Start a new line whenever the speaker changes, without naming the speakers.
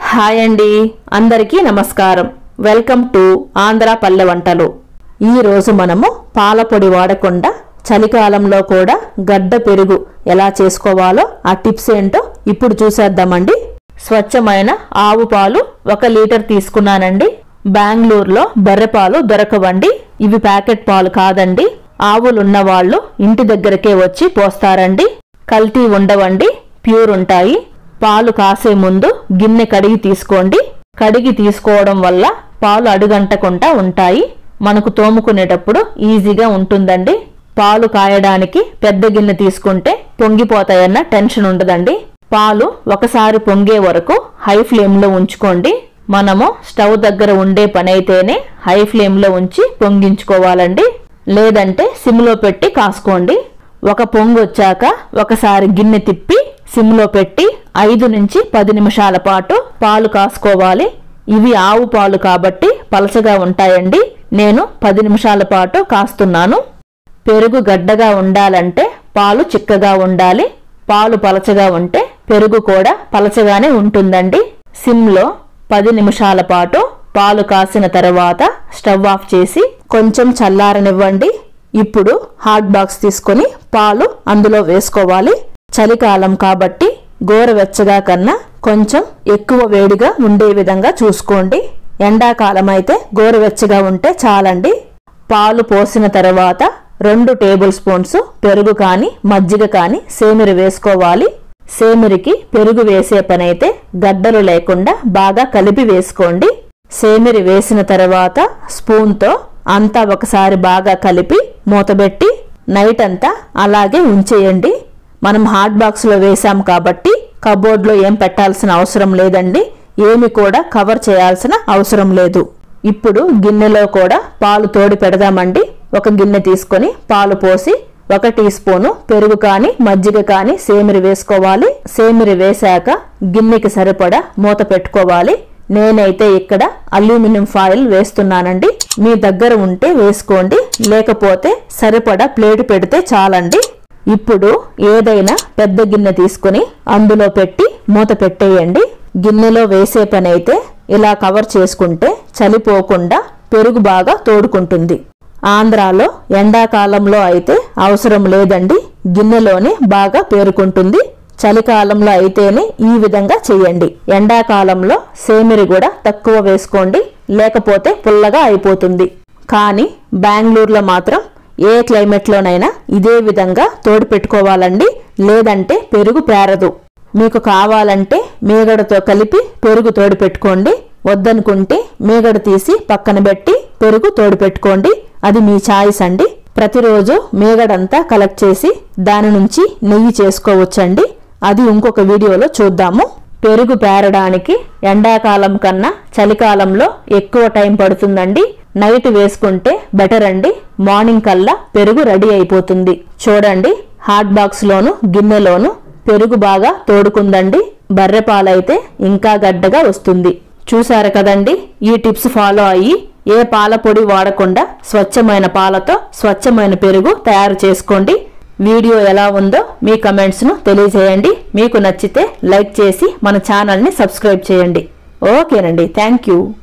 hi అండి అందరికీ నమస్కారం వెల్కమ్ టు ఆంధ్ర పల్లె వంటలు ఈ రోజు మనము పాల పొడి వాడకుండా చలికాలంలో కూడా గడ్డ పెరుగు ఎలా చేసుకోవాలో ఆ టిప్స్ ఏంటో ఇప్పుడు చూసేద్దామండి స్వచ్ఛమైన ఆవు పాలు ఒక లీటర్ తీసుకున్నానండి బెంగళూరులో బర్రె పాలు దొరకవండి ఇవి ప్యాకెట్ పాలు కాదండి ఆవులున్న వాళ్ళు ఇంటి దగ్గరకే వచ్చి పోస్తారండి కల్తీ ఉండవండి ప్యూర్ ఉంటాయి పాలు కాసే ముందు గిన్నె కడిగి తీసుకోండి కడిగి తీసుకోవడం వల్ల పాలు అడుగంటకుండా ఉంటాయి మనకు తోముకునేటప్పుడు ఈజీగా ఉంటుందండి పాలు కాయడానికి పెద్ద గిన్నె తీసుకుంటే పొంగిపోతాయన్న టెన్షన్ ఉండదండి పాలు ఒకసారి పొంగే వరకు హై ఫ్లేమ్లో ఉంచుకోండి మనము స్టవ్ దగ్గర ఉండే పని అయితేనే హై ఫ్లేమ్లో ఉంచి పొంగించుకోవాలండి లేదంటే సిమ్లో పెట్టి కాసుకోండి ఒక పొంగు వచ్చాక ఒకసారి గిన్నె తిప్పి సిమ్లో పెట్టి ఐదు నుంచి పది నిమిషాల పాటు పాలు కాసుకోవాలి ఇవి ఆవు పాలు కాబట్టి పలచగా ఉంటాయండి నేను పది నిమిషాల పాటు కాస్తున్నాను పెరుగు గడ్డగా ఉండాలంటే పాలు చిక్కగా ఉండాలి పాలు పలచగా ఉంటే పెరుగు కూడా పలచగానే ఉంటుందండి సిమ్లో పది నిమిషాల పాటు పాలు కాసిన తర్వాత స్టవ్ ఆఫ్ చేసి కొంచెం చల్లారనివ్వండి ఇప్పుడు హాట్ బాక్స్ తీసుకొని పాలు అందులో వేసుకోవాలి చలికాలం కాబట్టి గోరవెచ్చగా కన్నా కొంచెం ఎక్కువ వేడిగా ఉండే విధంగా చూసుకోండి ఎండాకాలం అయితే గోరువెచ్చగా ఉంటే చాలండి పాలు పోసిన తర్వాత రెండు టేబుల్ స్పూన్స్ పెరుగు కానీ మజ్జిగ కానీ సేమిరి వేసుకోవాలి సేమిరికి పెరుగు వేసే పనైతే గడ్డలు లేకుండా బాగా కలిపి వేసుకోండి సేమిరి వేసిన తర్వాత స్పూన్తో అంతా ఒకసారి బాగా కలిపి మూతబెట్టి నైట్ అంతా అలాగే ఉంచేయండి మనం హాట్ బాక్స్లో వేసాం కాబట్టి కబోర్డ్లో ఏం పెట్టాల్సిన అవసరం లేదండి ఏమి కూడా కవర్ చేయాల్సిన అవసరం లేదు ఇప్పుడు గిన్నెలో కూడా పాలు తోడి పెడదామండి ఒక గిన్నె తీసుకొని పాలు పోసి ఒక టీ స్పూను పెరుగు కానీ మజ్జిగ కానీ సేమిరి వేసుకోవాలి సేమిరి వేశాక గిన్నెకి సరిపడా మూత పెట్టుకోవాలి నేనైతే ఇక్కడ అల్యూమినియం ఫాయిల్ వేస్తున్నానండి మీ దగ్గర ఉంటే వేసుకోండి లేకపోతే సరిపడా ప్లేట్ పెడితే చాలండి ఇప్పుడు ఏదైనా పెద్ద గిన్నె తీసుకుని అందులో పెట్టి మూత పెట్టేయండి గిన్నెలో వేసే పని అయితే ఇలా కవర్ చేసుకుంటే చలిపోకుండా పెరుగు బాగా తోడుకుంటుంది ఆంధ్రాలో ఎండాకాలంలో అయితే అవసరం లేదండి గిన్నెలోనే బాగా పేరుకుంటుంది చలికాలంలో అయితేనే ఈ విధంగా చేయండి ఎండాకాలంలో సేమిరి కూడా తక్కువ వేసుకోండి లేకపోతే పుల్లగా అయిపోతుంది కానీ బెంగళూరులో మాత్రం ఏ క్లైమేట్లోనైనా ఇదే విధంగా తోడు పెట్టుకోవాలండి లేదంటే పెరుగు పేరదు మీకు కావాలంటే మీగడతో కలిపి పెరుగు తోడు పెట్టుకోండి వద్దనుకుంటే మీగడ తీసి పక్కన పెట్టి పెరుగు తోడు పెట్టుకోండి అది మీ ఛాయిస్ అండి ప్రతిరోజు మీగడంతా కలెక్ట్ చేసి దాని నుంచి నెయ్యి చేసుకోవచ్చండి అది ఇంకొక వీడియోలో చూద్దాము పెరుగు పేరడానికి ఎండాకాలం కన్నా చలికాలంలో ఎక్కువ టైం పడుతుందండి నైట్ వేసుకుంటే బెటర్ అండి మార్నింగ్ కల్లా పెరుగు రెడీ అయిపోతుంది చూడండి హాట్ బాక్స్ లోను గిన్నెలోను పెరుగు బాగా తోడుకుందండి బర్రె పాలైతే ఇంకా గడ్డగా వస్తుంది చూసారు కదండి ఈ టిప్స్ ఫాలో అయ్యి ఏ పాల పొడి వాడకుండా స్వచ్ఛమైన పాలతో స్వచ్ఛమైన పెరుగు తయారు చేసుకోండి వీడియో ఎలా ఉందో మీ కమెంట్స్ను తెలియజేయండి మీకు నచ్చితే లైక్ చేసి మన ఛానల్ని సబ్స్క్రైబ్ చేయండి ఓకేనండి థ్యాంక్ యూ